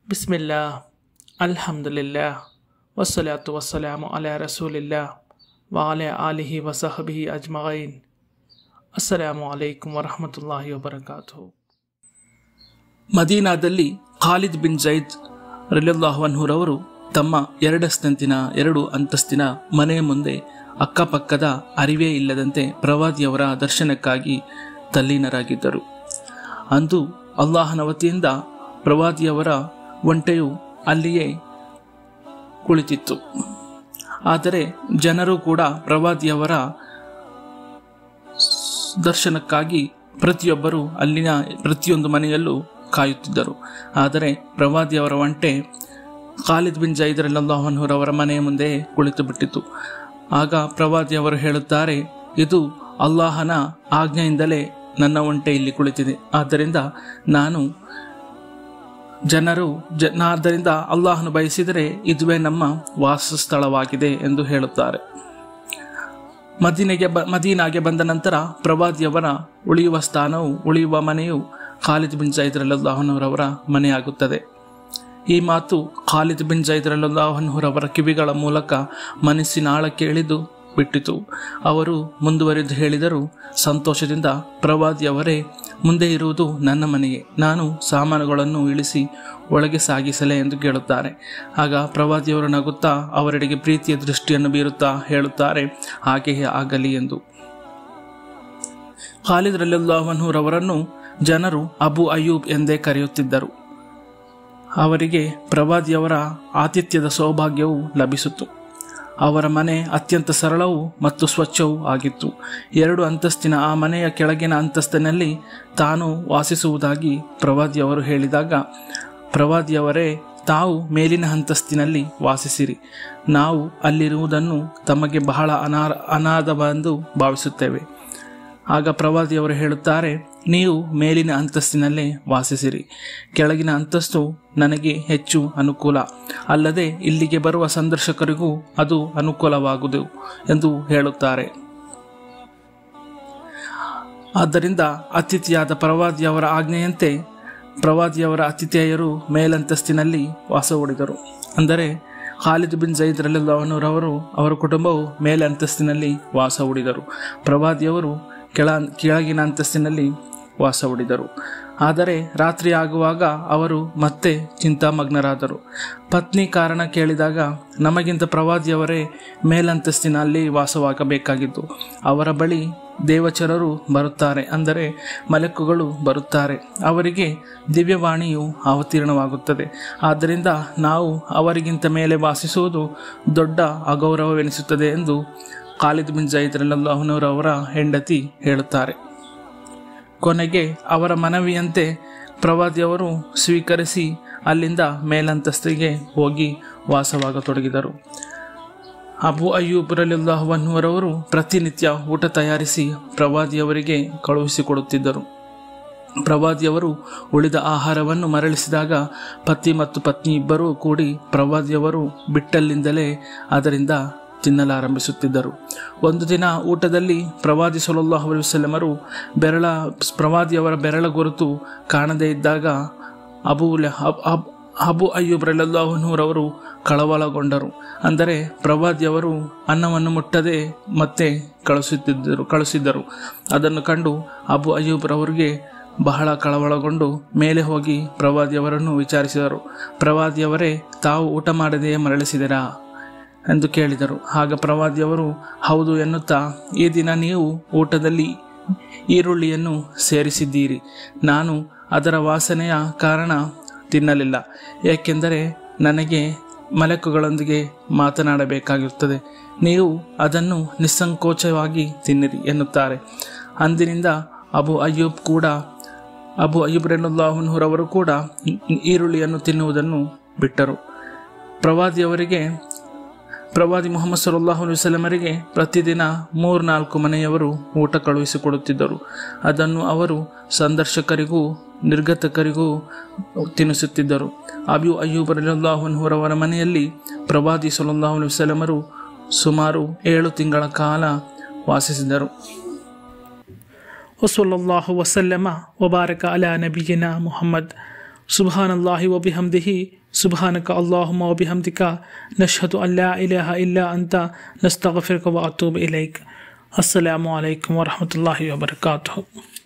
ಬಿಸ್ಮಿಲ್ಲಾ ಅಲ್ಹಮ್ದುಲಿಲ್ಲಾ ವಸ್ಸಲಾತು ವಸ್ಸಲಾಮು ಅಲಾ ರಸೂಲಿಲ್ಲಾ ವಾಲೆ ಆಲಿಹಿ ವಸಹಬಿಹಿ ಅಜ್ಮಗೈನ್ ಅಸ್ಸಲಾಮು ಅಲೈಕುಂ ವರಹಮತುಲ್ಲಾಹಿ ವಬರಕಾತು ಮದೀನಾದಲ್ಲಿ ಖಾಲಿದ್ ಬಿನ್ ಜೈದ್ ರಲಿಯಲ್ಲಾಹುವನ್ಹುರವರು ತಮ್ಮ ಎರಡಸ್ತಂತಿನ ಎರಡು ಅಂತಸ್ತಿನ ಮನೆಯ ಮುಂದೆ ಅಕ್ಕಪಕ್ಕದ ಅರಿವೇ ಇಲ್ಲದಂತೆ ಪ್ರವಾದಿಯವರ ದರ್ಶನಕ್ಕಾಗಿ ತಲ್ಲೀನರಾಗಿದ್ದರು ಅಂದು ಅಲ್ಲಾಹನ ವತಿಯಿಂದ ಪ್ರವಾದಿಯವರ ಒಂಟೆಯು ಅಲ್ಲಿಯೇ ಕುಳಿತಿತ್ತು ಆದರೆ ಜನರು ಕೂಡ ಪ್ರವಾದಿಯವರ ದರ್ಶನಕ್ಕಾಗಿ ಪ್ರತಿಯೊಬ್ಬರು ಅಲ್ಲಿನ ಪ್ರತಿಯೊಂದು ಮನೆಯಲ್ಲೂ ಕಾಯುತ್ತಿದ್ದರು ಆದರೆ ಪ್ರವಾದಿಯವರ ಒಂಟೆ ಖಾಲಿದ್ ಬಿನ್ ಜೈದರಲ್ಲಾಹನ್ಹುರವರ ಮನೆಯ ಮುಂದೆ ಕುಳಿತು ಬಿಟ್ಟಿತು ಆಗ ಪ್ರವಾದಿಯವರು ಹೇಳುತ್ತಾರೆ ಇದು ಅಲ್ಲಾಹನ ಆಜ್ಞೆಯಿಂದಲೇ ನನ್ನ ಒಂಟೆ ಇಲ್ಲಿ ಕುಳಿತಿದೆ ಆದ್ದರಿಂದ ನಾನು ಜನರು ಜ ಆದ್ದರಿಂದ ಅಲ್ಲಾಹನು ಬಯಸಿದರೆ ಇದುವೇ ನಮ್ಮ ವಾಸಸ್ಥಳವಾಗಿದೆ ಎಂದು ಹೇಳುತ್ತಾರೆ ಮದೀನೆಗೆ ಬ ಮದೀನಾಗೆ ಬಂದ ನಂತರ ಪ್ರವಾದಿಯವರ ಉಳಿಯುವ ಸ್ಥಾನವು ಉಳಿಯುವ ಮನೆಯು ಖಾಲಿದ್ ಬಿನ್ ಜೈದ್ರಲ್ಲಾಹನವರವರ ಮನೆಯಾಗುತ್ತದೆ ಈ ಮಾತು ಖಾಲಿದ್ ಬಿನ್ ಜೈದ್ರಲ್ಲಾಹನ್ಹುರವರ ಕಿವಿಗಳ ಮೂಲಕ ಮನಸ್ಸಿನ ಆಳಕ್ಕೆ ಇಳಿದು ಬಿಟ್ಟಿತು ಅವರು ಮುಂದುವರಿದು ಹೇಳಿದರು ಸಂತೋಷದಿಂದ ಪ್ರವಾದಿಯವರೇ ಮುಂದೆ ಇರುವುದು ನನ್ನ ಮನೆಯೇ ನಾನು ಸಾಮಾನುಗಳನ್ನು ಇಳಿಸಿ ಒಳಗೆ ಸಾಗಿಸಲೆ ಎಂದು ಕೇಳುತ್ತಾರೆ ಆಗ ಪ್ರವಾದಿಯವರು ನಗುತ್ತಾ ಅವರೆಡೆಗೆ ಪ್ರೀತಿಯ ದೃಷ್ಟಿಯನ್ನು ಬೀರುತ್ತಾ ಹೇಳುತ್ತಾರೆ ಹಾಗೆಯೇ ಆಗಲಿ ಎಂದು ಖಾಲಿದ್ ರಲ್ಲಾಹನ್ಹುರವರನ್ನು ಜನರು ಅಬು ಅಯೂಬ್ ಎಂದೇ ಕರೆಯುತ್ತಿದ್ದರು ಅವರಿಗೆ ಪ್ರವಾದಿಯವರ ಆತಿಥ್ಯದ ಸೌಭಾಗ್ಯವು ಲಭಿಸಿತು ಅವರ ಮನೆ ಅತ್ಯಂತ ಸರಳವೂ ಮತ್ತು ಸ್ವಚ್ಛವೂ ಆಗಿತ್ತು ಎರಡು ಅಂತಸ್ತಿನ ಆ ಮನೆಯ ಕೆಳಗಿನ ಅಂತಸ್ತಿನಲ್ಲಿ ತಾನು ವಾಸಿಸುವುದಾಗಿ ಪ್ರವಾದಿಯವರು ಹೇಳಿದಾಗ ಪ್ರವಾದಿಯವರೇ ತಾವು ಮೇಲಿನ ಅಂತಸ್ತಿನಲ್ಲಿ ವಾಸಿಸಿರಿ ನಾವು ಅಲ್ಲಿರುವುದನ್ನು ತಮಗೆ ಬಹಳ ಅನಾ ಅನಾಥವೆಂದು ಭಾವಿಸುತ್ತೇವೆ ಆಗ ಪ್ರವಾದಿಯವರು ಹೇಳುತ್ತಾರೆ ನೀವು ಮೇಲಿನ ಅಂತಸ್ತಿನಲ್ಲೇ ವಾಸಿಸಿರಿ ಕೆಳಗಿನ ಅಂತಸ್ತು ನನಗೆ ಹೆಚ್ಚು ಅನುಕೂಲ ಅಲ್ಲದೆ ಇಲ್ಲಿಗೆ ಬರುವ ಸಂದರ್ಶಕರಿಗೂ ಅದು ಅನುಕೂಲವಾಗುವುದು ಎಂದು ಹೇಳುತ್ತಾರೆ ಆದ್ದರಿಂದ ಅತಿಥಿಯಾದ ಪ್ರವಾದಿಯವರ ಆಜ್ಞೆಯಂತೆ ಪ್ರವಾದಿಯವರ ಅತಿಥೇಯರು ಮೇಲಂತಸ್ತಿನಲ್ಲಿ ವಾಸ ಹೂಡಿದರು ಅಂದರೆ ಖಾಲಿದ್ ಬಿನ್ ಜೈದ್ ರಲಿಲ್ಲವನರವರು ಅವರ ಕುಟುಂಬವು ಮೇಲೆ ಅಂತಸ್ತಿನಲ್ಲಿ ವಾಸ ಹೂಡಿದರು ಪ್ರವಾದಿಯವರು ಕೆಳ ಕೆಳಗಿನ ಅಂತಸ್ತಿನಲ್ಲಿ ವಾಸ ಹೂಡಿದರು ಆದರೆ ರಾತ್ರಿ ಆಗುವಾಗ ಅವರು ಮತ್ತೆ ಚಿಂತಾಮಗ್ನರಾದರು ಪತ್ನಿ ಕಾರಣ ಕೇಳಿದಾಗ ನಮಗಿಂತ ಪ್ರವಾದಿಯವರೇ ಮೇಲಂತಸ್ತಿನಲ್ಲಿ ವಾಸವಾಗಬೇಕಾಗಿದ್ದು ಅವರ ಬಳಿ ದೇವಚರರು ಬರುತ್ತಾರೆ ಅಂದರೆ ಮಲೆಕ್ಕುಗಳು ಬರುತ್ತಾರೆ ಅವರಿಗೆ ದಿವ್ಯವಾಣಿಯು ಅವತೀರ್ಣವಾಗುತ್ತದೆ ಆದ್ದರಿಂದ ನಾವು ಅವರಿಗಿಂತ ಮೇಲೆ ವಾಸಿಸುವುದು ದೊಡ್ಡ ಅಗೌರವವೆನಿಸುತ್ತದೆ ಎಂದು ಖಾಲಿದ್ ಬಿನ್ ಜೈದ್ರಲ್ಲಾಹುನವರವರ ಹೆಂಡತಿ ಹೇಳುತ್ತಾರೆ ಕೊನೆಗೆ ಅವರ ಮನವಿಯಂತೆ ಪ್ರವಾದಿಯವರು ಸ್ವೀಕರಿಸಿ ಅಲ್ಲಿಂದ ಮೇಲಂತಸ್ತಿಗೆ ಹೋಗಿ ವಾಸವಾಗತೊಡಗಿದರು ಅಬು ಅಯ್ಯೂಬ್ ರಲಿಲ್ಲಾಹುವನ್ನುವರವರು ಪ್ರತಿನಿತ್ಯ ಊಟ ತಯಾರಿಸಿ ಪ್ರವಾದಿಯವರಿಗೆ ಕಳುಹಿಸಿಕೊಡುತ್ತಿದ್ದರು ಪ್ರವಾದಿಯವರು ಉಳಿದ ಆಹಾರವನ್ನು ಮರಳಿಸಿದಾಗ ಪತಿ ಮತ್ತು ಪತ್ನಿ ಇಬ್ಬರೂ ಕೂಡಿ ಪ್ರವಾದಿಯವರು ಬಿಟ್ಟಲ್ಲಿಂದಲೇ ಅದರಿಂದ ತಿನ್ನಲಾರಂಭಿಸುತ್ತಿದ್ದರು ಒಂದು ದಿನ ಊಟದಲ್ಲಿ ಪ್ರವಾದಿ ಸೊಲಲ್ಲಾಹು ವಸಲ್ಲಮರು ಬೆರಳ ಪ್ರವಾದಿಯವರ ಬೆರಳ ಗುರುತು ಕಾಣದೇ ಇದ್ದಾಗ ಅಬು ಅಬು ಅಯ್ಯೂಬ್ ರಲಲ್ಲಾಹುನೂರವರು ಕಳವಳಗೊಂಡರು ಅಂದರೆ ಪ್ರವಾದಿಯವರು ಅನ್ನವನ್ನು ಮುಟ್ಟದೆ ಮತ್ತೆ ಕಳಿಸುತ್ತಿದ್ದರು ಕಳಿಸಿದ್ದರು ಅದನ್ನು ಕಂಡು ಅಬು ಅಯ್ಯೂಬ್ರವರಿಗೆ ಬಹಳ ಕಳವಳಗೊಂಡು ಮೇಲೆ ಹೋಗಿ ಪ್ರವಾದಿಯವರನ್ನು ವಿಚಾರಿಸಿದರು ಪ್ರವಾದಿಯವರೇ ತಾವು ಊಟ ಮಾಡದೆಯೇ ಮರಳಿಸಿದಿರಾ ಎಂದು ಕೇಳಿದರು ಆಗ ಪ್ರವಾದಿಯವರು ಹೌದು ಎನ್ನುತ್ತಾ ಈ ದಿನ ನೀವು ಊಟದಲ್ಲಿ ಈರುಳ್ಳಿಯನ್ನು ಸೇರಿಸಿದ್ದೀರಿ ನಾನು ಅದರ ವಾಸನೆಯ ಕಾರಣ ತಿನ್ನಲಿಲ್ಲ ಏಕೆಂದರೆ ನನಗೆ ಮಲಕುಗಳೊಂದಿಗೆ ಮಾತನಾಡಬೇಕಾಗಿರುತ್ತದೆ ನೀವು ಅದನ್ನು ನಿಸ್ಸಂಕೋಚವಾಗಿ ತಿನ್ನಿರಿ ಎನ್ನುತ್ತಾರೆ ಅಂದಿನಿಂದ ಅಬು ಅಯ್ಯೂಬ್ ಕೂಡ ಅಬು ಅಯ್ಯೂಬ್ ರೆನುಲ್ಲಾಹುನ್ಹುರವರು ಕೂಡ ಈರುಳ್ಳಿಯನ್ನು ತಿನ್ನುವುದನ್ನು ಬಿಟ್ಟರು ಪ್ರವಾದಿಯವರಿಗೆ ಪ್ರವಾದಿ ಮುಹಮ್ಮದ್ ಸಲ್ಲಾಹು ವಸಲಮರಿಗೆ ಪ್ರತಿದಿನ ಮೂರ್ನಾಲ್ಕು ಮನೆಯವರು ಊಟ ಕಳುಹಿಸಿಕೊಡುತ್ತಿದ್ದರು ಅದನ್ನು ಅವರು ಸಂದರ್ಶಕರಿಗೂ ನಿರ್ಗತಕರಿಗೂ ತಿನ್ನಿಸುತ್ತಿದ್ದರು ಅಬು ಅಯ್ಯೂಬ್ ರಲಾಹುನ್ಹುರವರ ಮನೆಯಲ್ಲಿ ಪ್ರವಾದಿ ಸಲ್ಲಾಹು ವಸಲಮರು ಸುಮಾರು ಏಳು ತಿಂಗಳ ಕಾಲ ವಾಸಿಸಿದರು وصلى الله وسلم وبارك على نبينا محمد سبحان الله وبحمده ಸುಬಾನಕ ಅಲ್ಲಾಹುಮ ವಬಿಹಮ್ದಿಕ ನಶ್ಹದು ಅಲ್ಲಾ ಇಲಾಹ ಇಲ್ಲ ಅಂತ ನಸ್ತಗಫಿರ್ಕ ವ ಅತೂಬ್ ಇಲೈಕ್ ಅಸ್ಸಲಾಮು ಅಲೈಕುಮ್ ವರಹಮತುಲ್ಲಾಹಿ ವಬರಕಾತುಹು